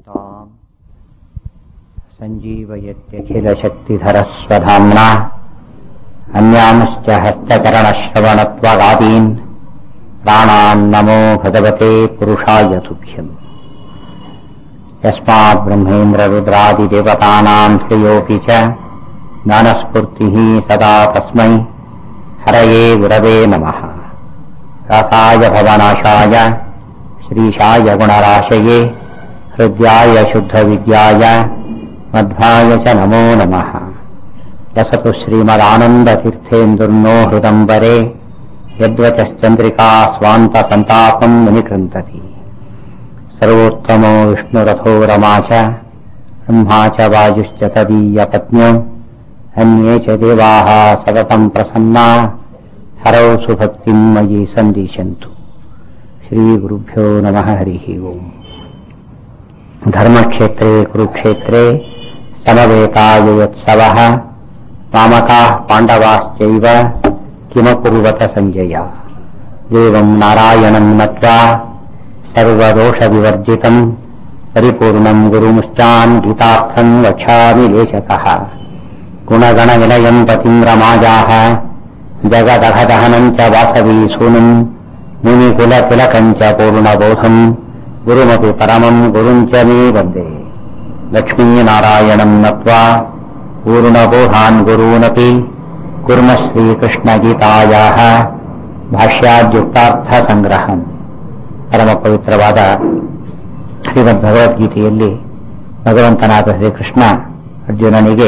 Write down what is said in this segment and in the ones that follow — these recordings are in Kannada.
ताम् सञ्जीवयत्यखिलशक्तिधरस्वधाम्ना अन्यांश्च हस्तचरणश्रवणत्वगादीन् प्राणान्नमो भगवते पुरुषाय तुभ्यम् यस्मात् ब्रह्मेन्द्ररुद्रादिदेवतानाम् श्रेयोऽपि च ज्ञानस्फूर्तिः सदा तस्मै हरये गुरवे नमः रसाय भवनाशाय श्रीशाय गुणराशये हृद्याय शुद्धविद्याय मध्वाय च नमो नमः लसतु श्रीमदानन्दतीर्थेन्दुर्नो हृदम्बरे यद्वचश्चन्द्रिका स्वान्तसन्तापम् मुनिकृन्तति सर्वोत्तमो विष्णुरथो रमा च ब्रह्मा च वायुश्च तदीयपत्न्यौ अन्ये च देवाः सततम् प्रसन्ना हरौ सुभक्तिम् मयि सन्दिशन्तु श्रीगुरुभ्यो नमः हरिः ओम् धर्मक्षेत्रे कुरुक्षेत्रे समवेतायुत्सवः मामकाः पाण्डवाश्चैव किमकुर्वत सञ्जय देवम् नारायणम् नत्वा सर्वदोषविवर्जितम् परिपूर्णम् गुरुमुश्चान् गीतार्थम् वक्षामि लेशकः गुणगणविनयम् पतिम् रमाजाः जगदघदहनम् च वासवी सूनुम् मुनिकुलतिलकम् च पूर्णबोधम् गुरुमपि परमम् गुरुम् च मे वन्दे लक्ष्मीनारायणम् नत्वा पूर्णबोधान् गुरूनपि कुर्म ಶ್ರೀಕೃಷ್ಣಗೀತಾಯಾಹ ಭಾಷ್ಯಾದ್ಯುಕ್ತಾರ್ಥ ಸಂಗ್ರಹಂ ಪರಮ ಪವಿತ್ರವಾದ ಶ್ರೀಮದ್ ಭಗವದ್ಗೀತೆಯಲ್ಲಿ ಭಗವಂತನಾದ ಶ್ರೀಕೃಷ್ಣ ಅರ್ಜುನನಿಗೆ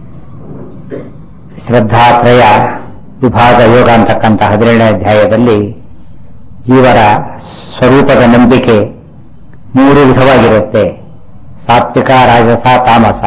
ಶ್ರದ್ಧಾತ್ರಯ ವಿಭಾಗ ಯೋಗ ಅಂತಕ್ಕಂಥ ಹದಿನೇಳನೇ ಅಧ್ಯಾಯದಲ್ಲಿ ಜೀವರ ಸ್ವರೂಪದ ನಂಬಿಕೆ ಮೂರು ವಿಧವಾಗಿರುತ್ತೆ ಸಾತ್ವಿಕ ರಾಜಸ ತಾಮಸ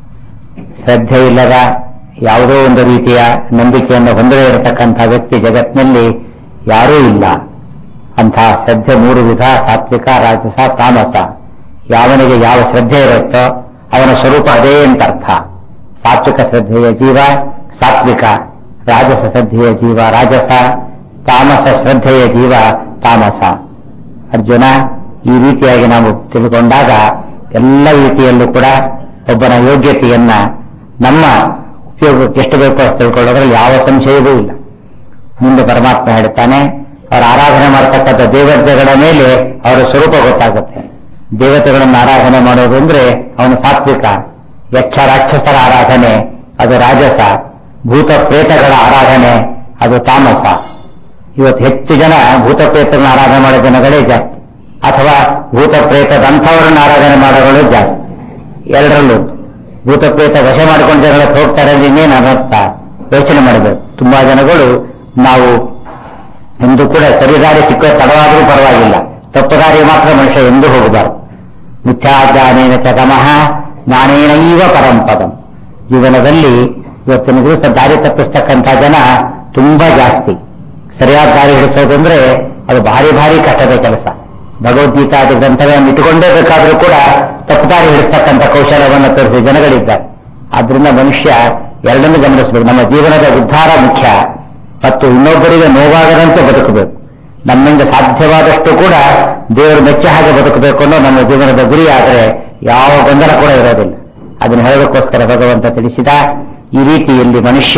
ಶ್ರದ್ಧೆ ಇಲ್ಲದ ಯಾವುದೋ ಒಂದು ರೀತಿಯ ನಂಬಿಕೆಯನ್ನು ಹೊಂದದೇ ಇರತಕ್ಕಂಥ ವ್ಯಕ್ತಿ ಜಗತ್ತಿನಲ್ಲಿ ಯಾರೂ ಇಲ್ಲ ಅಂಥ ಶ್ರದ್ಧೆ ಮೂರು ವಿಧ ಸಾತ್ವಿಕ ರಾಜಸ ತಾಮಸ ಯಾವನಿಗೆ ಯಾವ ಶ್ರದ್ಧೆ ಇರುತ್ತೋ ಅವನ ಸ್ವರೂಪ ಅದೇ ಅಂತ ಅರ್ಥ ಸಾತ್ವಿಕ ಶ್ರದ್ಧೆಯ ಜೀವ ಸಾತ್ವಿಕ ರಾಜಸ ಶ್ರದ್ಧೆಯ ಜೀವ ರಾಜಸ ತಾಮಸ ಶ್ರದ್ಧೆಯ ಜೀವ ತಾಮಸ ಅರ್ಜುನ ಈ ರೀತಿಯಾಗಿ ನಾವು ತಿಳ್ಕೊಂಡಾಗ ಎಲ್ಲ ರೀತಿಯಲ್ಲೂ ಕೂಡ ಒಬ್ಬನ ಯೋಗ್ಯತೆಯನ್ನ ನಮ್ಮ ಉಪಯೋಗಕ್ಕೆ ಎಷ್ಟು ಬೇಕೋ ಅಷ್ಟು ತಿಳ್ಕೊಳ್ಳೋದ್ರಲ್ಲಿ ಯಾವ ಸಂಶಯವೂ ಇಲ್ಲ ಮುಂದೆ ಪರಮಾತ್ಮ ಹೇಳ್ತಾನೆ ಅವರ ಆರಾಧನೆ ಮಾಡತಕ್ಕಂಥ ದೇವತೆಗಳ ಮೇಲೆ ಅವರ ಸ್ವರೂಪ ಗೊತ್ತಾಗುತ್ತೆ ದೇವತೆಗಳನ್ನು ಆರಾಧನೆ ಮಾಡೋದು ಅಂದ್ರೆ ಅವನು ಸಾತ್ವಿಕ ಯಕ್ಷ ರಾಕ್ಷಸರ ಆರಾಧನೆ ಅದು ರಾಜಸ ಭೂತ ಪ್ರೇತಗಳ ಆರಾಧನೆ ಅದು ತಾಮಸ ಇವತ್ತು ಹೆಚ್ಚು ಜನ ಭೂತ ಪ್ರೇತಗಳನ್ನ ಆರಾಧನೆ ಮಾಡೋ ಜನಗಳೇ ಜಾಸ್ತಿ ಅಥವಾ ಭೂತ ಪ್ರೇತದಂಥವರನ್ನ ಆರಾಧನೆ ಮಾಡೋಗಳು ಜಾಸ್ತಿ ಎರಡರಲ್ಲೂ ಭೂತ ಪ್ರೇತ ವಶ ಮಾಡಿಕೊಂಡು ಜನಗಳ ಹೋಗ್ತಾರೆ ಅಂದ್ರೆ ಇನ್ನೇನು ಅನರ್ಥ ಯೋಚನೆ ಮಾಡಬೇಕು ತುಂಬಾ ಜನಗಳು ನಾವು ಎಂದು ಕೂಡ ಸರಿದಾರಿ ಸಿಕ್ಕೋ ತಡವಾದರೂ ಪರವಾಗಿಲ್ಲ ತಪ್ಪು ದಾರಿ ಮಾತ್ರ ಮನುಷ್ಯ ಎಂದೂ ಹೋಗಬಾರದು ಮಿಥ್ಯಾಜ್ಞಾನೇನ ಚ ತಮಃ ಜ್ಞಾನೇನೈವ ಪರಂಪದಂ ಜೀವನದಲ್ಲಿ ಇವತ್ತಿನ ದಿವಸ ದಾರಿ ತಪ್ಪಿಸ್ತಕ್ಕಂಥ ಜನ ತುಂಬಾ ಜಾಸ್ತಿ ಸರಿಯಾದ ದಾರಿ ಹಿಡಿಸೋದಂದ್ರೆ ಅದು ಭಾರಿ ಭಾರಿ ಕಷ್ಟದ ಕೆಲಸ ಭಗವದ್ಗೀತಾದಿ ಗ್ರಂಥಗಳನ್ನು ಇಟ್ಟುಕೊಂಡೇ ಬೇಕಾದರೂ ಕೂಡ ತಪ್ಪು ದಾರಿ ಹಿಡಿಸ್ತಕ್ಕಂಥ ಕೌಶಲ್ಯವನ್ನು ತೋರಿಸಿದ ಜನಗಳಿದ್ದಾರೆ ಆದ್ರಿಂದ ಮನುಷ್ಯ ಎರಡನ್ನೂ ಗಮನಿಸಬೇಕು ನಮ್ಮ ಜೀವನದ ಉದ್ಧಾರ ಮುಖ್ಯ ಮತ್ತು ಇನ್ನೊಬ್ಬರಿಗೆ ನೋವಾಗದಂತೆ ಬದುಕಬೇಕು ನಮ್ಮಿಂದ ಸಾಧ್ಯವಾದಷ್ಟು ಕೂಡ ದೇವರು ಮೆಚ್ಚ ಹಾಗೆ ಬದುಕಬೇಕು ಅನ್ನೋ ನಮ್ಮ ಜೀವನದ ಗುರಿ ಆದರೆ ಯಾವ ಗೊಂದಲ ಕೂಡ ಇರೋದಿಲ್ಲ ಅದನ್ನು ಹೇಳೋದಕ್ಕೋಸ್ಕರ ಭಗವಂತ ತಿಳಿಸಿದ ಈ ರೀತಿಯಲ್ಲಿ ಮನುಷ್ಯ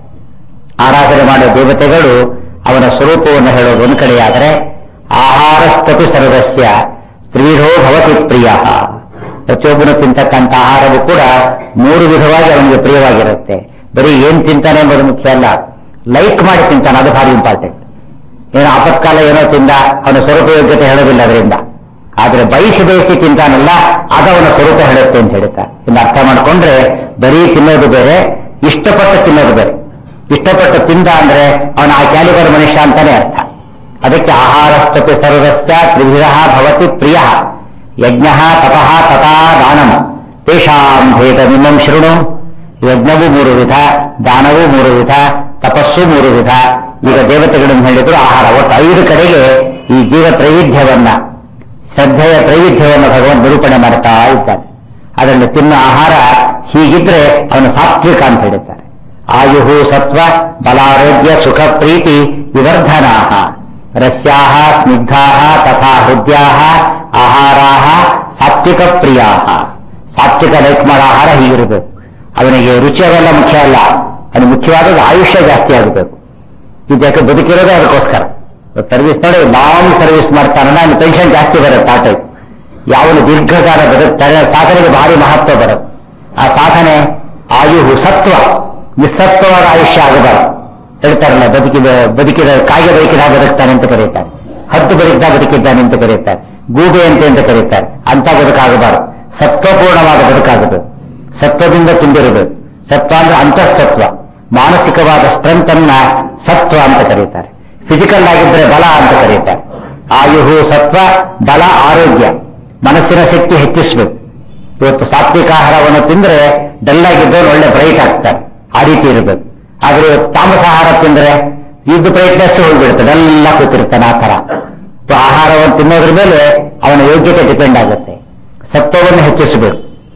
ಆರಾಧನೆ ಮಾಡುವ ದೇವತೆಗಳು ಅವನ ಸ್ವರೂಪವನ್ನು ಹೇಳೋದು ಒಂದು ಕಡೆಯಾದರೆ ಆಹಾರಸ್ತಪಿ ಸರ್ವಸ್ಯ ತ್ರಿವಿಧೋ ಭವತಿ ಪ್ರಿಯ ಪ್ರತಿಯೊಬ್ಬನು ತಿಂತಕ್ಕಂಥ ಆಹಾರವು ಕೂಡ ಮೂರು ವಿಧವಾಗಿ ಅವನಿಗೆ ಪ್ರಿಯವಾಗಿರುತ್ತೆ ಬರೀ ಏನ್ ತಿಂತಾನೆ ಎಂಬುದು ಮುಖ್ಯ ಅಲ್ಲ ಲೈಕ್ ಮಾಡಿ ತಿಂತಾನೆ ಅದು ಭಾರಿ ಇಂಪಾರ್ಟೆಂಟ್ ಏನೋ ಆಪತ್ಕಾಲ ಏನೋ ತಿಂದ ಅವನ ಸ್ವರೂಪ ಯೋಗ್ಯತೆ ಹೇಳೋದಿಲ್ಲ ಅದರಿಂದ ಆದ್ರೆ ಬಯಸಿ ಬಯಸಿ ತಿಂತಾನಲ್ಲ ಅದು ಅವನ ಸ್ವರೂಪ ಹೇಳುತ್ತೆ ಅಂತ ಹೇಳ್ತಾ ಇನ್ನು ಅರ್ಥ ಮಾಡ್ಕೊಂಡ್ರೆ ಬರೀ ತಿನ್ನೋದು ಬೇರೆ ಇಷ್ಟಪಟ್ಟು ತಿನ್ನೋದು ಬೇರೆ ಇಷ್ಟಪಟ್ಟು ತಿಂದ ಅಂದ್ರೆ ಅವನ ಆ ಕ್ಯಾಲಿಬರ್ ಮನುಷ್ಯ ಅಂತಾನೆ ಅರ್ಥ ಅದಕ್ಕೆ ಆಹಾರಸ್ತಪಿ ಸರ್ವಸ್ಯ ತ್ರಿವಿಧ ಭವತಿ ಪ್ರಿಯ ಯಜ್ಞ ತಪಃ ತಥಾ ದಾನಂ ತೇಷಾಂ ಭೇದ ನಿಮ್ಮಂ ಶೃಣು ಯಜ್ಞವೂ ಮೂರು ವಿಧ ದಾನವೂ ಮೂರು ವಿಧ ತಪಸ್ಸು ಮೂರು ವಿಧ ಈಗ ದೇವತೆಗಳನ್ನು ಹೇಳಿದ್ರು ಆಹಾರ ಒಟ್ಟು ಐದು ಕಡೆಗೆ ಈ ಜೀವ ತ್ರೈವಿಧ್ಯವನ್ನ ಶ್ರದ್ಧೆಯ ತ್ರೈವಿಧ್ಯವನ್ನು ಭಗವಂತ ನಿರೂಪಣೆ ಮಾಡ್ತಾ ಇದ್ದಾನೆ ಅದರಲ್ಲಿ ತಿನ್ನೋ ಆಹಾರ ಹೀಗಿದ್ರೆ ಅವನು ಸಾತ್ವಿಕ ಅಂತ ಹೇಳುತ್ತಾರೆ ಆಯುಹು ಸತ್ವ ಬಲಾರೋಗ್ಯ ಸುಖ ಪ್ರೀತಿ ವಿವರ್ಧನಾ ರಸ್ಯಾಹ ಸ್ನಿಗ್ಧಾ ತಥಾ ಹೃದ್ಯಾಹ ಆಹಾರಾಹ ಸಾತ್ವಿಕ ಪ್ರಿಯ ಸಾತ್ವಿಕ ಲೈಕ್ ಮಾಡೋ ಆಹಾರ ಹೀಗಿರಬೇಕು ಅವನಿಗೆ ರುಚಿ ಅವೆಲ್ಲ ಮುಖ್ಯ ಅಲ್ಲ ಅದು ಮುಖ್ಯವಾದದ್ದು ಆಯುಷ್ಯ ಜಾಸ್ತಿ ಆಗಬೇಕು ಇದಕ್ಕೆ ಬದುಕಿರೋದೇ ಅದಕ್ಕೋಸ್ಕರ ಸರ್ವಿಸ್ ನೋಡಿ ಲಾಂಗ್ ಸರ್ವಿಸ್ ಮಾಡ್ತಾನಲ್ಲ ಅವ್ನು ಟೆನ್ಷನ್ ಜಾಸ್ತಿ ಬರುತ್ತೆ ಆ ಟೈಪ್ ಯಾವನು ದೀರ್ಘಕಾಲ ಬದುಕ್ತಾನೆ ಸಾಧನೆಗೆ ಭಾರಿ ಮಹತ್ವ ಬರುತ್ತೆ ಆ ಸಾಧನೆ ಆಯುಹು ಸತ್ವ ನಿಸ್ಸತ್ವವಾದ ಆಯುಷ್ಯ ಆಗಬಾರದು ಹೇಳ್ತಾರಲ್ಲ ಬದುಕಿದ ಬದುಕಿದ ಕಾಗೆ ಬದುಕಿದ ಬದುಕ್ತಾನೆ ಅಂತ ಕರೀತಾರೆ ಹದ್ದು ಬದುಕಿದ ಬದುಕಿದ್ದಾನೆ ಅಂತ ಕರೀತಾರೆ ಗೂಬೆ ಅಂತ ಅಂತ ಕರೀತಾರೆ ಅಂತ ಬದುಕಾಗಬಾರದು ಸತ್ವಪೂರ್ಣವಾದ ಬದುಕಾಗಬೇಕು ಸತ್ವದಿಂದ ತುಂಬಿರಬೇಕು ಸತ್ವ ಅಂದ್ರೆ ಅಂತಸ್ತತ್ವ ಮಾನಸಿಕವಾದ ಸ್ಟ್ರೆಂತ್ ಅನ್ನ ಸತ್ವ ಅಂತ ಕರೀತಾರೆ ಫಿಸಿಕಲ್ ಆಗಿದ್ರೆ ಬಲ ಅಂತ ಕರೀತಾರೆ ಆಯುಹು ಸತ್ವ ಬಲ ಆರೋಗ್ಯ ಮನಸ್ಸಿನ ಶಕ್ತಿ ಹೆಚ್ಚಿಸಬೇಕು ಇವತ್ತು ಸಾತ್ವಿಕ ಆಹಾರವನ್ನು ತಿಂದ್ರೆ ಡಲ್ ಆಗಿದ್ದವ್ರು ಒಳ್ಳೆ ಬ್ರೈಟ್ ಆಗ್ತಾರೆ ಆ ರೀತಿ ಇರಬೇಕು ಆದ್ರೆ ಇವತ್ತು ತಾಮಸ ಆಹಾರ ತಿಂದ್ರೆ ಇದ್ದು ಬ್ರೈಟ್ನೆಸ್ ಹೋಗ್ಬಿಡುತ್ತೆ ಡಲ್ಲ ಕೂತಿರ್ತಾನೆ ಆ ತರ ಸೊ ಆಹಾರವನ್ನು ತಿನ್ನೋದ್ರ ಮೇಲೆ ಅವನ ಯೋಗ್ಯತೆ ಡಿಪೆಂಡ್ ಆಗುತ್ತೆ ಸತ್ವವನ್ನು ಹೆಚ್ಚಿಸಬೇಕು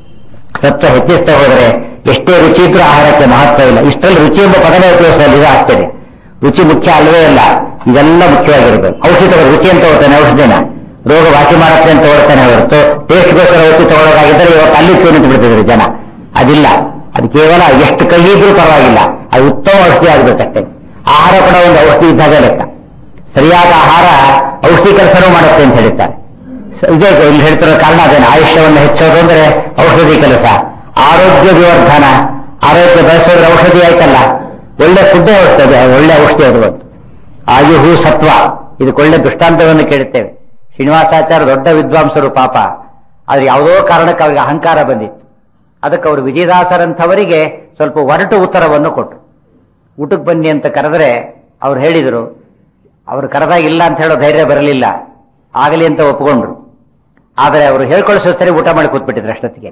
ಸತ್ವ ಹೆಚ್ಚಿಸ್ತಾ ಹೋದರೆ ಎಷ್ಟೇ ರುಚಿ ಇದ್ರೂ ಆಹಾರಕ್ಕೆ ಮಹತ್ವ ಇಲ್ಲ ಇಷ್ಟರಲ್ಲಿ ರುಚಿ ಎಂಬ ಪದನೇ ಉಪಯೋಗಿಸಲು ಇದು ಆಗ್ತದೆ ರುಚಿ ಮುಖ್ಯ ಅಲ್ಲವೇ ಅಲ್ಲ ಇದೆಲ್ಲ ಮುಖ್ಯವಾಗಿರ್ಬೇಕು ಔಷಧ ರುಚಿ ಅಂತ ಹೋಗ್ತಾನೆ ಔಷಧಿನ ರೋಗ ವಾಸಿ ಮಾಡತ್ತೆ ಅಂತ ಹೊಡ್ತಾನೆ ಹೊರತು ಟೇಸ್ಟ್ಗೋಸ್ಕರ ಔಷಧಿ ತಗೊಳ್ಳೋದಾಗಿದ್ದರೆ ಇವತ್ತು ಅಲ್ಲಿ ನಿಂತು ಬಿಡ್ತಿದ್ರು ಜನ ಅದಿಲ್ಲ ಅದು ಕೇವಲ ಎಷ್ಟು ಕೈ ಇದ್ರೂ ಪರವಾಗಿಲ್ಲ ಅದು ಉತ್ತಮ ಔಷಧಿ ಆಗ್ಬೇಕಷ್ಟೇ ಆಹಾರ ಕೂಡ ಒಂದು ಔಷಧಿ ಇದ್ದಾಗ ಲೆಕ್ಕ ಸರಿಯಾದ ಆಹಾರ ಔಷಧಿ ಕೆಲಸನೂ ಮಾಡುತ್ತೆ ಅಂತ ಹೇಳ್ತಾರೆ ಸ- ಇದೇ ಇಲ್ಲಿ ಹೇಳ್ತಿರೋ ಕಾರಣ ಅದೇನು ಆಯುಷ್ಯವನ್ನು ಹೆಚ್ಚೋದು ಅಂದ್ರೆ ಔಷಧಿ ಕೆಲಸ ಆರೋಗ್ಯ ವಿವರ್ಧನ ಆರೋಗ್ಯ ಬೆಳೆಸೋದ್ರೆ ಔಷಧಿ ಆಯ್ತಲ್ಲ ಒಳ್ಳೆ ಫುಡ್ಡೇ ಔಷಧಿ ಒಳ್ಳೆ ಔಷಧಿ ಅದು ಒಂದು ಆಯುಹು ಸತ್ವ ಇದಕ್ಕೆ ಒಳ್ಳೆ ದೃಷ್ಟಾಂತವನ್ನು ಕೇಳುತ್ತೇವೆ ಶ್ರೀನಿವಾಸಾಚಾರ್ಯ ದೊಡ್ಡ ವಿದ್ವಾಂಸರು ಪಾಪ ಆದ್ರೆ ಯಾವುದೋ ಕಾರಣಕ್ಕೆ ಅವರಿಗೆ ಅಹಂಕಾರ ಬಂದಿತ್ತು ಅದಕ್ಕೆ ಅವರು ವಿಜಯದಾಸರಂಥವರಿಗೆ ಸ್ವಲ್ಪ ಒರಟು ಉತ್ತರವನ್ನು ಕೊಟ್ಟರು ಊಟಕ್ಕೆ ಬನ್ನಿ ಅಂತ ಕರೆದ್ರೆ ಅವ್ರು ಹೇಳಿದರು ಅವರು ಕರೆದಾಗ ಇಲ್ಲ ಅಂತ ಹೇಳೋ ಧೈರ್ಯ ಬರಲಿಲ್ಲ ಆಗಲಿ ಅಂತ ಒಪ್ಕೊಂಡ್ರು ಆದರೆ ಅವರು ಹೇಳ್ಕೊಳಿಸೋ ಸರಿ ಊಟ ಮಾಡಿ ಕೂತ್ಬಿಟ್ಟಿದ್ರು ಅಷ್ಟೊತ್ತಿಗೆ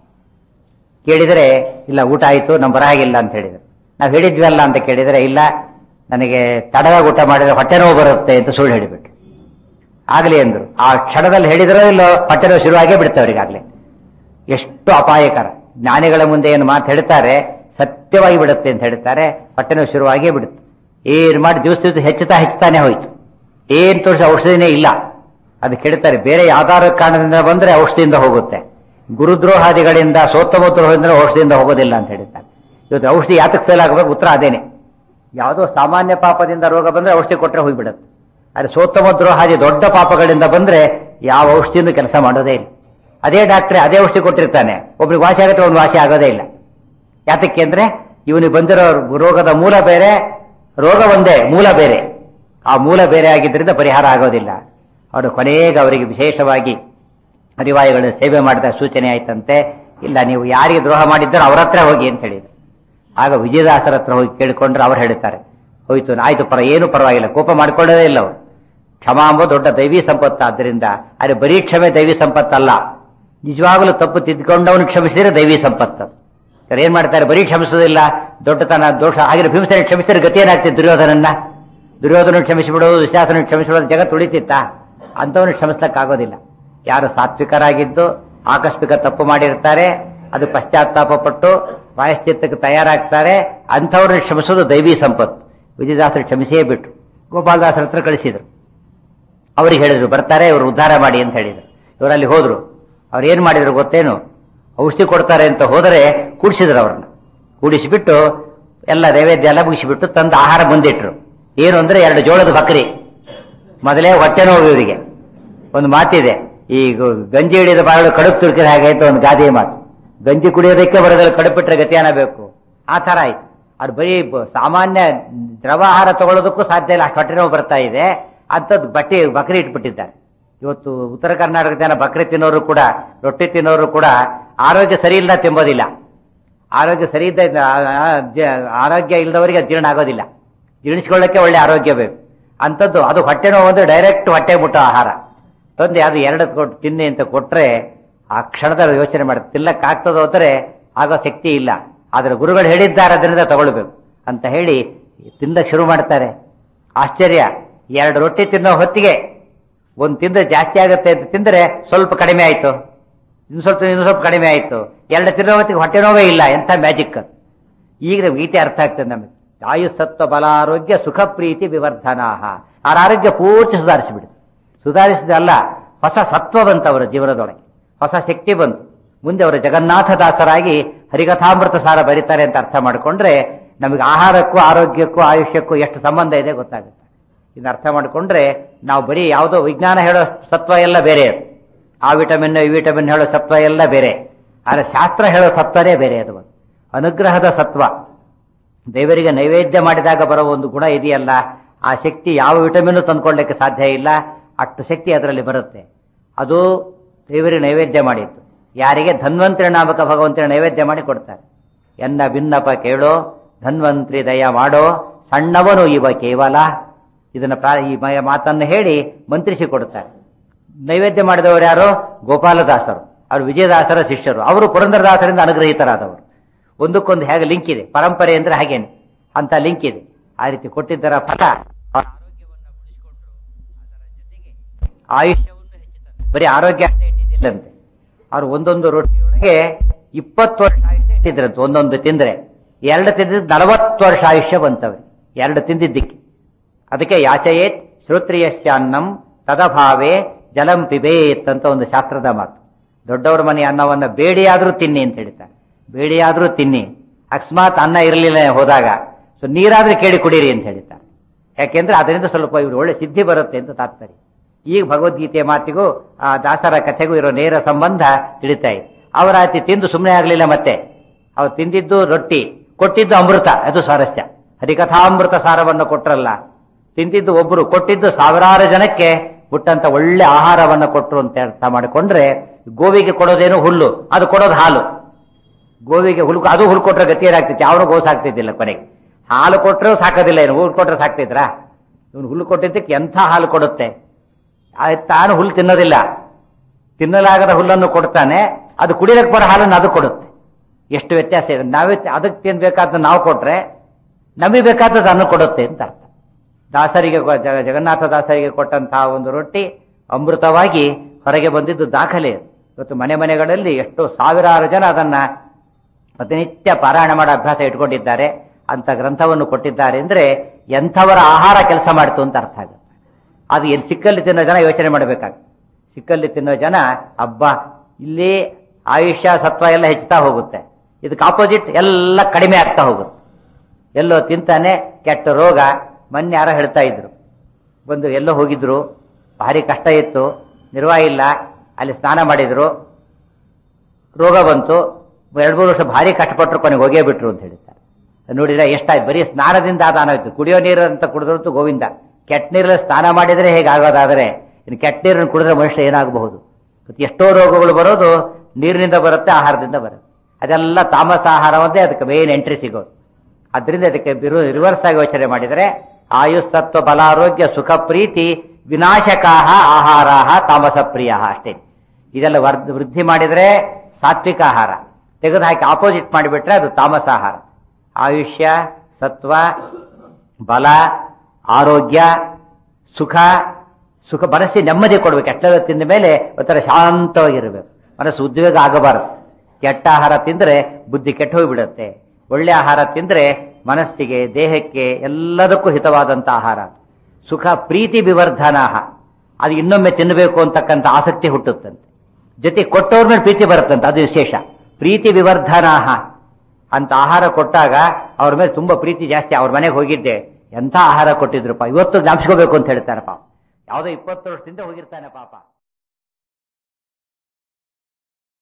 ಕೇಳಿದರೆ ಇಲ್ಲ ಊಟ ಆಯಿತು ನಮ್ಮ ಬರಹಾಗಿಲ್ಲ ಅಂತ ಹೇಳಿದರು ನಾವು ಹೇಳಿದ್ವಲ್ಲ ಅಂತ ಕೇಳಿದರೆ ಇಲ್ಲ ನನಗೆ ತಡವಾಗಿ ಊಟ ಮಾಡಿದ್ರೆ ಹೊಟ್ಟೆ ನೋವು ಬರುತ್ತೆ ಅಂತ ಸುಳ್ಳು ಹೇಳಿಬಿಟ್ರು ಆಗಲಿ ಅಂದ್ರು ಆ ಕ್ಷಣದಲ್ಲಿ ಹೇಳಿದ್ರೋ ಇಲ್ಲೋ ಹೊಟ್ಟೆ ನೋವು ಶುರುವಾಗೇ ಬಿಡುತ್ತೆ ಅವರಿಗಾಗಲೇ ಎಷ್ಟು ಅಪಾಯಕರ ಜ್ಞಾನಿಗಳ ಮುಂದೆ ಏನು ಮಾತು ಹೇಳ್ತಾರೆ ಸತ್ಯವಾಗಿ ಬಿಡುತ್ತೆ ಅಂತ ಹೇಳ್ತಾರೆ ಹೊಟ್ಟೆ ನೋವು ಶುರುವಾಗೇ ಬಿಡುತ್ತೆ ಏನ್ ಮಾಡಿ ದಿವಸ ದಿವಸ ಹೆಚ್ಚುತ್ತಾ ಹೆಚ್ಚುತ್ತಾನೆ ಹೋಯ್ತು ಏನ್ ತೋರಿಸಿ ಔಷಧಿನೇ ಇಲ್ಲ ಅದು ಕೆಡ್ತಾರೆ ಬೇರೆ ಯಾವ್ದಾದ್ರು ಕಾರಣದಿಂದ ಬಂದ್ರೆ ಔಷಧಿಯಿಂದ ಹೋಗುತ್ತೆ ಗುರುದ್ರೋಹಾದಿಗಳಿಂದ ಸೋತ್ತಮೋದ್ರೋಹದಿಂದ ಔಷಧಿಯಿಂದ ಹೋಗೋದಿಲ್ಲ ಅಂತ ಹೇಳ್ತಾರೆ ಇವತ್ತು ಔಷಧಿ ಯಾತಕ್ಕೆ ಫೇಲ್ ಆಗಬೇಕು ಉತ್ತರ ಅದೇನೆ ಯಾವುದೋ ಸಾಮಾನ್ಯ ಪಾಪದಿಂದ ರೋಗ ಬಂದ್ರೆ ಔಷಧಿ ಕೊಟ್ಟರೆ ಹೋಗ್ಬಿಡುತ್ತೆ ಆದರೆ ಸೋತ್ತಮೋದ್ರೋಹಾದಿ ದೊಡ್ಡ ಪಾಪಗಳಿಂದ ಬಂದ್ರೆ ಯಾವ ಔಷಧಿನೂ ಕೆಲಸ ಮಾಡೋದೇ ಇಲ್ಲ ಅದೇ ಡಾಕ್ಟ್ರೆ ಅದೇ ಔಷಧಿ ಕೊಟ್ಟಿರ್ತಾನೆ ಒಬ್ರಿಗೆ ವಾಸಿ ಆಗುತ್ತೆ ಒಂದು ವಾಸಿ ಆಗೋದೇ ಇಲ್ಲ ಯಾತಕ್ಕೆ ಅಂದ್ರೆ ಇವನಿಗೆ ಬಂದಿರೋ ರೋಗದ ಮೂಲ ಬೇರೆ ರೋಗ ಒಂದೇ ಮೂಲ ಬೇರೆ ಆ ಮೂಲ ಬೇರೆ ಆಗಿದ್ದರಿಂದ ಪರಿಹಾರ ಆಗೋದಿಲ್ಲ ಅವರು ಕೊನೆಗೆ ಅವರಿಗೆ ವಿಶೇಷವಾಗಿ ಹರಿವಾಯುಗಳ ಸೇವೆ ಮಾಡಿದ ಸೂಚನೆ ಆಯ್ತಂತೆ ಇಲ್ಲ ನೀವು ಯಾರಿಗೆ ದ್ರೋಹ ಮಾಡಿದ್ದಾರೋ ಅವ್ರ ಹತ್ರ ಹೋಗಿ ಅಂತ ಹೇಳಿದ್ರು ಆಗ ವಿಜಯದಾಸರ ಹತ್ರ ಹೋಗಿ ಕೇಳಿಕೊಂಡ್ರೆ ಅವ್ರು ಹೇಳ್ತಾರೆ ಹೋಯ್ತು ಆಯ್ತು ಪರ ಏನು ಪರವಾಗಿಲ್ಲ ಕೋಪ ಮಾಡ್ಕೊಳ್ಳೋದೇ ಇಲ್ಲ ಅವರು ಕ್ಷಮ ಎಂಬ ದೊಡ್ಡ ದೈವಿ ಸಂಪತ್ತು ಆದ್ದರಿಂದ ಆದರೆ ಬರೀ ಕ್ಷಮೆ ದೈವಿ ಸಂಪತ್ತಲ್ಲ ನಿಜವಾಗಲೂ ತಪ್ಪು ತಿದ್ದುಕೊಂಡವನು ಕ್ಷಮಿಸಿದ್ರೆ ದೈವಿ ಸಂಪತ್ತು ಸರ್ ಏನ್ ಮಾಡ್ತಾರೆ ಬರೀ ಕ್ಷಮಿಸೋದಿಲ್ಲ ದೊಡ್ಡತನ ದೋಷ ಆಗಿರೋ ಭೀಮಸೇನ ಕ್ಷಮಿಸಿದ್ರೆ ಗತಿ ಏನಾಗ್ತಿತ್ತು ದುರ್ಯೋಧನನ್ನ ದುರ್ಯೋಧನ ಕ್ಷಮಿಸಿಬಿಡೋದು ವಿಶ್ವಾಸನ ಕ್ಷಮಿಸಿಬಿಡೋದು ಜಗತ್ತು ಉಳಿತಿತ್ತ ಅಂಥವನು ಕ್ಷಮಿಸ್ಲಿಕ್ಕಾಗೋದಿಲ್ಲ ಯಾರು ಸಾತ್ವಿಕರಾಗಿದ್ದು ಆಕಸ್ಮಿಕ ತಪ್ಪು ಮಾಡಿರ್ತಾರೆ ಅದು ಪಶ್ಚಾತ್ತಾಪ ಪಟ್ಟು ಪ್ರಾಯಶ್ಚಿತ್ತಕ್ಕೆ ತಯಾರಾಗ್ತಾರೆ ಅಂಥವ್ರನ್ನ ಕ್ಷಮಿಸೋದು ದೈವಿ ಸಂಪತ್ತು ವಿಜಯದಾಸರು ಕ್ಷಮಿಸೇ ಬಿಟ್ರು ಗೋಪಾಲದಾಸರ ಹತ್ರ ಕಳಿಸಿದ್ರು ಅವ್ರಿಗೆ ಹೇಳಿದ್ರು ಬರ್ತಾರೆ ಇವರು ಉದ್ಧಾರ ಮಾಡಿ ಅಂತ ಹೇಳಿದ್ರು ಇವರಲ್ಲಿ ಹೋದ್ರು ಅವ್ರು ಏನ್ ಮಾಡಿದ್ರು ಗೊತ್ತೇನು ಔಷಧಿ ಕೊಡ್ತಾರೆ ಅಂತ ಹೋದರೆ ಕೂಡಿಸಿದ್ರು ಅವ್ರನ್ನ ಕೂಡಿಸಿಬಿಟ್ಟು ಎಲ್ಲ ನೈವೇದ್ಯ ಎಲ್ಲ ಮುಗಿಸಿಬಿಟ್ಟು ತಂದು ಆಹಾರ ಬಂದಿಟ್ರು ಏನು ಅಂದ್ರೆ ಎರಡು ಜೋಳದ ಬಕರಿ ಮೊದಲೇ ಹೊಟ್ಟೆ ನೋವು ಇವರಿಗೆ ಒಂದು ಮಾತಿದೆ ಈ ಗು- ಗಂಜಿ ಹಿಡಿದ ಬಾಳು ಕಡುಬು ತುರ್ಕಿದ ಹಾಗೆ ಅಂತ ಒಂದು ಗಾದೆಯ ಮಾತು ಗಂಜಿ ಕುಡಿಯೋದಕ್ಕೆ ಬರೋದ್ರಲ್ಲಿ ಕಡುಬು ಬಿಟ್ರೆ ಗತಿ ಬೇಕು ಆ ತರ ಆಯ್ತು ಅದು ಬರೀ ಬ- ಸಾಮಾನ್ಯ ದ್ರವ ಆಹಾರ ತಗೊಳ್ಳೋದಕ್ಕೂ ಸಾಧ್ಯ ಇಲ್ಲ ಅಷ್ಟು ಹೊಟ್ಟೆ ನೋವು ಬರ್ತಾ ಇದೆ ಅಂಥದ್ದು ಬಟ್ಟೆ ಬಕರಿ ಇಟ್ಬಿಟ್ಟಿದ್ದಾರೆ ಇವತ್ತು ಉತ್ತರ ಕರ್ನಾಟಕ ಜನ ಬಕರಿ ತಿನ್ನೋರು ಕೂಡ ರೊಟ್ಟಿ ತಿನ್ನೋರು ಕೂಡ ಆರೋಗ್ಯ ಸರಿ ಇಲ್ಲ ತಿಂಬೋದಿಲ್ಲ ಆರೋಗ್ಯ ಸರಿ ಇದ್ದ ಆ- ಆ- ಜ- ಆರೋಗ್ಯ ಇಲ್ಲದವರಿಗೆ ಜೀರ್ಣ ಆಗೋದಿಲ್ಲ ಜೀರ್ಣಿಸ್ಕೊಳ್ಳೋಕೆ ಒಳ್ಳೆ ಆರೋಗ್ಯ ಬೇಕು ಅಂಥದ್ದು ಅದು ಹೊಟ್ಟೆ ನೋವು ಅಂದ್ರೆ ಡೈರೆಕ್ಟ್ ಹೊಟ್ಟೆ ಮುಟ್ಟೋ ಆಹಾರ ತಂದೆ ಅದು ಎರಡು ಕೊಟ್ಟು ತಿನ್ನಿ ಅಂತ ಕೊಟ್ರೆ ಆ ಕ್ಷಣದಲ್ಲಿ ಯೋಚನೆ ಮಾಡುತ್ತೆ ತಿನ್ನಕ್ಕಾಗ್ತದೋ ಅಂದ್ರೆ ಆಗೋ ಶಕ್ತಿ ಇಲ್ಲ ಆದ್ರೆ ಗುರುಗಳು ಹೇಳಿದ್ದಾರೆ ಅದರಿಂದ ತಗೊಳ್ಬೇಕು ಅಂತ ಹೇಳಿ ತಿನ್ನಕ್ಕೆ ಶುರು ಮಾಡ್ತಾರೆ ಆಶ್ಚರ್ಯ ಎರಡು ರೊಟ್ಟಿ ತಿನ್ನೋ ಹೊತ್ತಿಗೆ ಒಂದು ತಿಂದ್ರೆ ಜಾಸ್ತಿ ಆಗುತ್ತೆ ಅಂತ ತಿಂದ್ರೆ ಸ್ವಲ್ಪ ಕಡಿಮೆ ಆಯ್ತು ಇನ್ನು ಸ್ವಲ್ಪ ಇನ್ನು ಸ್ವಲ್ಪ ಕಡಿಮೆ ಆಯ್ತು ಎರಡು ತಿನ್ನೋ ಹೊತ್ತಿಗೆ ಹೊಟ್ಟೆ ನೋವೇ ಇಲ್ಲ ಎಂಥ ಮ್ಯಾಜಿಕ್ ಅದು ಈಗ ಗೀತೆ ಅರ್ಥ ಆಗ್ತದೆ ನಮಗೆ ಆಯುಸ್ಸತ್ವ ಬಲಾರೋಗ್ಯ ಸುಖ ಪ್ರೀತಿ ವಿವರ್ಧನಾಹ ಆ ಆರೋಗ್ಯ ಪೂರ್ತಿ ಸುಧಾರಿಸಿಬಿಡುತ್ತೆ ಸುಧಾರಿಸಿದಲ್ಲ ಹೊಸ ಸತ್ವ ಬಂತವರ ಜೀವನದೊಳಗೆ ಹೊಸ ಶಕ್ತಿ ಬಂತು ಮುಂದೆ ಅವರು ಜಗನ್ನಾಥದಾಸರಾಗಿ ಹರಿಕಥಾಮೃತ ಸಾರ ಬರೀತಾರೆ ಅಂತ ಅರ್ಥ ಮಾಡಿಕೊಂಡ್ರೆ ನಮಗೆ ಆಹಾರಕ್ಕೂ ಆರೋಗ್ಯಕ್ಕೂ ಆಯುಷ್ಯಕ್ಕೂ ಎಷ್ಟು ಸಂಬಂಧ ಇದೆ ಗೊತ್ತಾಗುತ್ತೆ ಇದನ್ನ ಅರ್ಥ ಮಾಡಿಕೊಂಡ್ರೆ ನಾವು ಬರೀ ಯಾವುದೋ ವಿಜ್ಞಾನ ಹೇಳೋ ಸತ್ವ ಎಲ್ಲ ಬೇರೆ ಆ ವಿಟಮಿನ್ ಈ ವಿಟಮಿನ್ ಹೇಳೋ ಸತ್ವ ಎಲ್ಲ ಬೇರೆ ಆದರೆ ಶಾಸ್ತ್ರ ಹೇಳೋ ಸತ್ವನೇ ಬೇರೆ ಅದು ಒಂದು. ಅನುಗ್ರಹದ ಸತ್ವ ದೇವರಿಗೆ ನೈವೇದ್ಯ ಮಾಡಿದಾಗ ಬರೋ ಒಂದು ಗುಣ ಇದೆಯಲ್ಲ ಆ ಶಕ್ತಿ ಯಾವ ವಿಟಮಿನ್ ತಂದ್ಕೊಳ್ಳಿಕ್ಕೆ ಸಾಧ್ಯ ಇಲ್ಲ ಅಷ್ಟು ಶಕ್ತಿ ಅದರಲ್ಲಿ ಬರುತ್ತೆ ಅದು ದೇವರಿಗೆ ನೈವೇದ್ಯ ಮಾಡಿತ್ತು ಯಾರಿಗೆ ಧನ್ವಂತರಿ ನಾಮಕ ಭಗವಂತನ ನೈವೇದ್ಯ ಮಾಡಿ ಕೊಡ್ತಾರೆ ಎನ್ನ ಭಿನ್ನಪ ಕೇಳೋ ಧನ್ವಂತ್ರಿ ದಯ ಮಾಡೋ ಸಣ್ಣವನು ಇವ ಕೇವಲ ಇದನ್ನ ಪ್ರಾ- ಈ ಮ- ಮಾತನ್ನು ಹೇಳಿ ಮಂತ್ರಿಸಿ ಕೊಡ್ತಾರೆ ನೈವೇದ್ಯ ಮಾಡಿದವರು ಯಾರು ಗೋಪಾಲದಾಸರು ಅವರು ವಿಜಯದಾಸರ ಶಿಷ್ಯರು ಅವರು ಪುರಂದರದಾಸರಿಂದ ಅನುಗ್ರಹಿತರಾದವರು ಒಂದಕ್ಕೊಂದು ಹೇಗೆ ಲಿಂಕ್ ಇದೆ ಪರಂಪರೆ ಅಂದ್ರೆ ಹಾಗೇನೆ ಅಂತ ಲಿಂಕ್ ಇದೆ ಆ ರೀತಿ ಕೊಟ್ಟಿದ್ದರ ಫಲ ಅವರ ಆರೋಗ್ಯವನ್ನ ಉಳಿಸಿಕೊಂಡ್ರು ಅದರ ಜೊತೆಗೆ ಆಯುಷ್ಯವನ್ನು ಹೆಚ್ಚುತ್ತದೆ ಬರೀ ಆರೋಗ್ಯ ಅಷ್ಟೇ ಇಟ್ಟಿದ್ದಿಲ್ಲಂತೆ ಅವ್ರು ಒಂದೊಂದು ರೊಟ್ಟಿಯೊಳಗೆ ಇಪ್ಪತ್ತು ವರ್ಷ ಆಯುಷ್ಯ ಇಟ್ಟಿದ್ರಂತೆ ಒಂದೊಂದು ತಿಂದ್ರೆ ಎರಡು ತಿಂದಿದ್ದು ನಲವತ್ತು ವರ್ಷ ಆಯುಷ್ಯ ಬಂತವೆ ಎರಡು ತಿಂದಿದ್ದಕ್ಕೆ ಅದಕ್ಕೆ ಯಾಚಯೇತ್ ಶ್ರೋತ್ರಿಯಸ್ಯಾನ್ನಂ ತದಭಾವೇ ಜಲಂ ಪಿಬೇತ್ ಅಂತ ಒಂದು ಶಾಸ್ತ್ರದ ಮಾತು ದೊಡ್ಡವರ ಮನೆ ಅನ್ನವನ್ನ ಬೇಡಿಯಾದ್ರೂ ತಿನ್ನಿ ಅಂತ ಹೇಳ್ತಾರೆ ಬೇಡಿಯಾದ್ರೂ ತಿನ್ನಿ ಅಕಸ್ಮಾತ್ ಅನ್ನ ಇರಲಿಲ್ಲ ಹೋದಾಗ ಸೊ ನೀರಾದ್ರೂ ಕೇಳಿ ಕುಡೀರಿ ಅಂತ ಹೇಳ್ತಾರೆ ಯಾಕೆಂದ್ರೆ ಅದರಿಂದ ಸ್ವಲ್ಪ ಇವರು ಒಳ್ಳೆ ಸಿದ್ಧಿ ಬರುತ್ತೆ ಅಂತ ತಾತ್ಪರ್ಯ ಈಗ ಭಗವದ್ಗೀತೆಯ ಮಾತಿಗೂ ಆ ದಾಸರ ಕಥೆಗೂ ಇರೋ ನೇರ ಸಂಬಂಧ ತಿಳಿತಾ ಇದೆ ಅವರ ಅತಿ ತಿಂದು ಸುಮ್ಮನೆ ಆಗಲಿಲ್ಲ ಮತ್ತೆ ಅವ್ರು ತಿಂದಿದ್ದು ರೊಟ್ಟಿ ಕೊಟ್ಟಿದ್ದು ಅಮೃತ ಅದು ಸ್ವಾರಸ್ಯ ಹರಿಕಥಾಮೃತ ಸಾರವನ್ನು ಕೊಟ್ರಲ್ಲ ತಿಂದಿದ್ದು ಒಬ್ರು ಕೊಟ್ಟಿದ್ದು ಸಾವಿರಾರು ಜನಕ್ಕೆ ಹುಟ್ಟಂತ ಒಳ್ಳೆ ಆಹಾರವನ್ನು ಕೊಟ್ರು ಅಂತ ಅರ್ಥ ಮಾಡಿಕೊಂಡ್ರೆ ಗೋವಿಗೆ ಕೊಡೋದೇನು ಹುಲ್ಲು ಅದು ಕೊಡೋದು ಹಾಲು ಗೋವಿಗೆ ಹುಲ್ಲು ಅದು ಹುಲ್ಲು ಕೊಟ್ರೆ ಗತಿ ಏನಾಗ್ತಿತ್ತು ಯಾವನು ಗೋ ಸಾಕ್ತಿದ್ದಿಲ್ಲ ಕೊನೆಗೆ ಹಾಲು ಕೊಟ್ಟರು ಸಾಕೋದಿಲ್ಲ ಏನು ಹುಲ್ಲು ಕೊಟ್ರೆ ಸಾಕ್ತಿದ್ರಾ ಇವನು ಹುಲ್ಲು ಕೊಟ್ಟಿದ್ದಕ್ಕೆ ಎಂಥ ಹಾಲು ಕೊಡುತ್ತೆ ಆಯ್ತು ತಾನು ಹುಲ್ಲು ತಿನ್ನೋದಿಲ್ಲ ತಿನ್ನಲಾಗದ ಹುಲ್ಲನ್ನು ಕೊಡ್ತಾನೆ ಅದು ಕುಡಿಯಕ್ಕೆ ಬರೋ ಹಾಲನ್ನು ಅದು ಕೊಡುತ್ತೆ ಎಷ್ಟು ವ್ಯತ್ಯಾಸ ಇದೆ ನಾವೇ ಅದಕ್ಕೆ ತಿನ್ಬೇಕಾದ ನಾವು ಕೊಟ್ರೆ ನಮಗೆ ಬೇಕಾದದ್ದು ಅನ್ನು ಕೊಡುತ್ತೆ ಅಂತ ಅರ್ಥ ದಾಸರಿಗೆ ಕೊ- ಜಗ- ಜಗನ್ನಾಥ ದಾಸರಿಗೆ ಕೊಟ್ಟಂತಹ ಒಂದು ರೊಟ್ಟಿ ಅಮೃತವಾಗಿ ಹೊರಗೆ ಬಂದಿದ್ದು ದಾಖಲೆ ಅದು. ಇವತ್ತು ಮನೆ ಮನೆಗಳಲ್ಲಿ ಎಷ್ಟೋ ಸಾವಿರಾರು ಜನ ಅದನ್ನ ಪ್ರತಿನಿತ್ಯ ಪಾರಾಯಣ ಮಾಡೋ ಅಭ್ಯಾಸ ಇಟ್ಕೊಂಡಿದ್ದಾರೆ ಅಂತ ಗ್ರಂಥವನ್ನು ಕೊಟ್ಟಿದ್ದಾರೆ ಅಂದ್ರೆ ಎಂಥವರ ಆಹಾರ ಕೆಲಸ ಮಾಡಿತು ಅಂತ ಅರ್ಥ ಆಗುತ್ತೆ ಅದು ಎಲ್ಲಿ ಸಿಕ್ಕಲ್ಲಿ ತಿನ್ನೋ ಜನ ಯೋಚನೆ ಮಾಡಬೇಕಾಗುತ್ತೆ ಸಿಕ್ಕಲ್ಲಿ ತಿನ್ನೋ ಜನ ಹಬ್ಬ ಇಲ್ಲಿ ಆಯುಷ್ಯ ಸತ್ವ ಎಲ್ಲ ಹೆಚ್ಚುತ್ತಾ ಹೋಗುತ್ತೆ ಇದಕ್ಕೆ ಆಪೋಸಿಟ್ ಎಲ್ಲ ಕಡಿಮೆ ಆಗ್ತಾ ಹೋಗುತ್ತೆ ಎಲ್ಲೋ ತಿಂತಾನೆ ಕೆಟ್ಟ ರೋಗ ಮೊನ್ನೆ ಯಾರೋ ಹೇಳ್ತಾ ಇದ್ರು ಬಂದು ಎಲ್ಲೋ ಹೋಗಿದ್ರು ಭಾರಿ ಕಷ್ಟ ಇತ್ತು ನಿರ್ವಾಹ ಇಲ್ಲ ಅಲ್ಲಿ ಸ್ನಾನ ಮಾಡಿದ್ರು ರೋಗ ಬಂತು ಎರಡು ಮೂರು ವರ್ಷ ಭಾರಿ ಕಷ್ಟಪಟ್ಟರು ಕೊನೆಗೆ ಹೋಗೇ ಬಿಟ್ರು ಅಂತ ಹೇಳ್ತಾರೆ ನೋಡಿದ್ರೆ ಎಷ್ಟಾಯ್ತು ಬರೀ ಸ್ನಾನದಿಂದ ಅದಾನಾಯ್ತು ಕುಡಿಯೋ ನೀರು ಅಂತ ಕುಡಿದ್ರಂತೂ ಗೋವಿಂದ ಕೆಟ್ಟ ನೀರಲ್ಲಿ ಸ್ನಾನ ಮಾಡಿದ್ರೆ ಹೇಗಾಗೋದಾದರೆ ಇನ್ನು ಕೆಟ್ಟ ನೀರನ್ನು ಕುಡಿದ್ರೆ ಮನುಷ್ಯ ಏನಾಗಬಹುದು ಮತ್ತೆ ಎಷ್ಟೋ ರೋಗಗಳು ಬರೋದು ನೀರಿನಿಂದ ಬರುತ್ತೆ ಆಹಾರದಿಂದ ಬರುತ್ತೆ ಅದೆಲ್ಲ ತಾಮಸ ಆಹಾರವಂತೆ ಅದಕ್ಕೆ ಮೇನ್ ಎಂಟ್ರಿ ಸಿಗೋದು ಅದರಿಂದ ಅದಕ್ಕೆ ರಿವರ್ಸ್ ಆಗಿ ಯೋಚನೆ ಮಾಡಿದರೆ ಆಯುಸ್ತತ್ವ ಬಲಾರೋಗ್ಯ ಸುಖ ಪ್ರೀತಿ ವಿನಾಶಕಾಹ ಆಹಾರಾಹ ತಾಮಸ ಪ್ರಿಯ ಅಷ್ಟೇ ಇದೆಲ್ಲ ವರ್ಧ ವೃದ್ಧಿ ಮಾಡಿದರೆ ಸಾತ್ವಿಕ ಆಹಾರ ತೆಗೆದು ಹಾಕಿ ಆಪೋಸಿಟ್ ಮಾಡಿಬಿಟ್ರೆ ಅದು ತಾಮಸ ಆಹಾರ ಆಯುಷ್ಯ ಸತ್ವ ಬಲ ಆರೋಗ್ಯ ಸುಖ ಸುಖ ಮನಸ್ಸಿಗೆ ನೆಮ್ಮದಿ ಕೊಡ್ಬೇಕು ಎಷ್ಟೆಲ್ಲ ತಿಂದ ಮೇಲೆ ಒಂಥರ ಶಾಂತವಾಗಿರಬೇಕು ಮನಸ್ಸು ಉದ್ವೇಗ ಆಗಬಾರದು ಕೆಟ್ಟ ಆಹಾರ ತಿಂದ್ರೆ ಬುದ್ಧಿ ಕೆಟ್ಟ ಹೋಗ್ಬಿಡುತ್ತೆ ಒಳ್ಳೆ ಆಹಾರ ತಿಂದ್ರೆ ಮನಸ್ಸಿಗೆ ದೇಹಕ್ಕೆ ಎಲ್ಲದಕ್ಕೂ ಹಿತವಾದಂತ ಆಹಾರ ಸುಖ ಪ್ರೀತಿ ವಿವರ್ಧನಾಹ ಅದು ಇನ್ನೊಮ್ಮೆ ತಿನ್ನಬೇಕು ಅಂತಕ್ಕಂಥ ಆಸಕ್ತಿ ಹುಟ್ಟುತ್ತಂತೆ ಜೊತೆ ಕೊಟ್ಟವ್ರ ಮೇಲೆ ಪ್ರೀತಿ ಬರುತ್ತಂತೆ ಅದು ವಿಶೇಷ ಪ್ರೀತಿ ವಿವರ್ಧನಾಹ ಅಂತ ಆಹಾರ ಕೊಟ್ಟಾಗ ಅವ್ರ ಮೇಲೆ ತುಂಬಾ ಪ್ರೀತಿ ಜಾಸ್ತಿ ಅವ್ರ ಮನೆಗೆ ಹೋಗಿದ್ದೆ ಎಂಥ ಆಹಾರ ಕೊಟ್ಟಿದ್ರಪ್ಪ ಇವತ್ತು ಜ್ಞಾಪಿಸ್ಕೋಬೇಕು ಅಂತ ಹೇಳ್ತಾರೆ ಪಾಪ ಯಾವುದೋ ಇಪ್ಪತ್ತು ವರ್ಷದಿಂದ ಹೋಗಿರ್ತಾನೆ ಪಾಪ